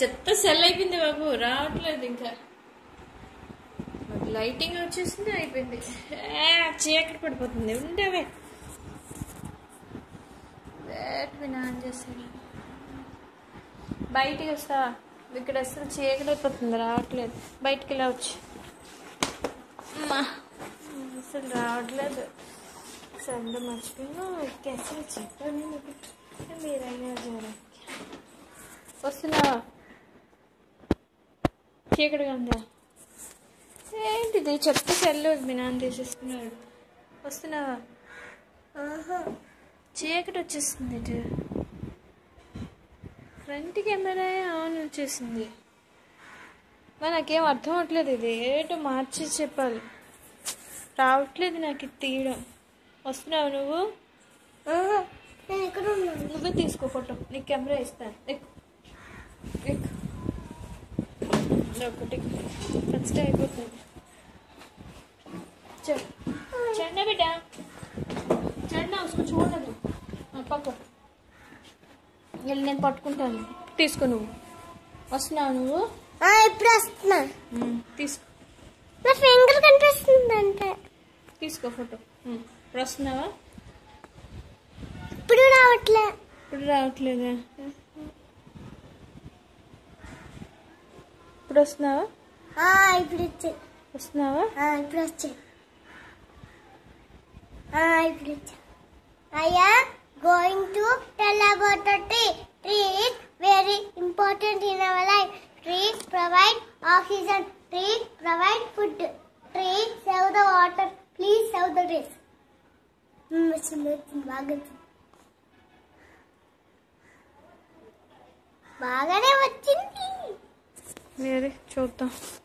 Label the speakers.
Speaker 1: చెత్త సెల్ అయిపోయింది బాబు రావట్లేదు ఇంకా లైటింగ్ వచ్చేసింది అయిపోయింది ఏ, చీకటి పడిపోతుంది ఉండవే బ్యాట్ ఆన్ చేస్తాను బయటికి వస్తా ఇక్కడ అసలు చీకటి అయిపోతుంది రావట్లేదు బయటికి వెళ్ళా వచ్చి అమ్మా అసలు రావట్లేదు సంద మర్చిపోయినా అసలు చెప్పాను మీకు మీరైనా చూడండి వస్తున్నావా చీకటిగా ఉందా ఏంటిది చెత్త సెల్లు మీ నాన్న తీసేసుకున్నాడు వస్తున్నావా ఆహా చీకటి వచ్చేస్తుంది ఇటు ఫ్రంట్ కెమెరా ఆన్ వచ్చేసింది మరి నాకేం అర్థం అవట్లేదు ఇది ఏటో మార్చి చెప్పాలి రావట్లేదు నాకు ఇది తీయడం వస్తున్నావు నువ్వు
Speaker 2: ఆహా, నేను ఎక్కడ ఉన్నాను
Speaker 1: నువ్వే తీసుకో ఫోటో నీకు కెమెరా ఇస్తాను ఎక్కు ఎక్కు ఇది ఒకటి ఫస్ట్ అయిపోతుంది చల్ చెండ బిడ్డ చెండ उसको छोड़ दो పక్క వెళ్ళి నేను పట్టుకుంటాను తీసుకో నువ్వు వస్తున్నావు నువ్వు
Speaker 2: ఆ, ఇప్పుడు వస్తున్నా
Speaker 1: ఉమ్, తీసుకో
Speaker 2: నా ఫింగర్ కనిపిస్తుంది అంటే
Speaker 1: తీసుకో ఫోటో ఉమ్, ఇప్పుడు వస్తున్నావా
Speaker 2: ఇప్పుడు రావట్లే
Speaker 1: ఇప్పుడు రావట్లేదా ఇప్పుడు వస్తున్నావా
Speaker 2: ఆ, ఇప్పుడు వచ్చాయి
Speaker 1: వస్తున్నావా
Speaker 2: ఆ, ఇప్పుడు వచ్చాయి ఆ, ఇప్పుడు వచ్చా అయ్యా going to tell about the tree tree is very important in our life tree provide oxygen tree provide food tree save the water please save the trees వచ్చింది వచ్చింది బాగా వచ్చింది బాగానే వచ్చింది
Speaker 1: వేరే చూద్దాం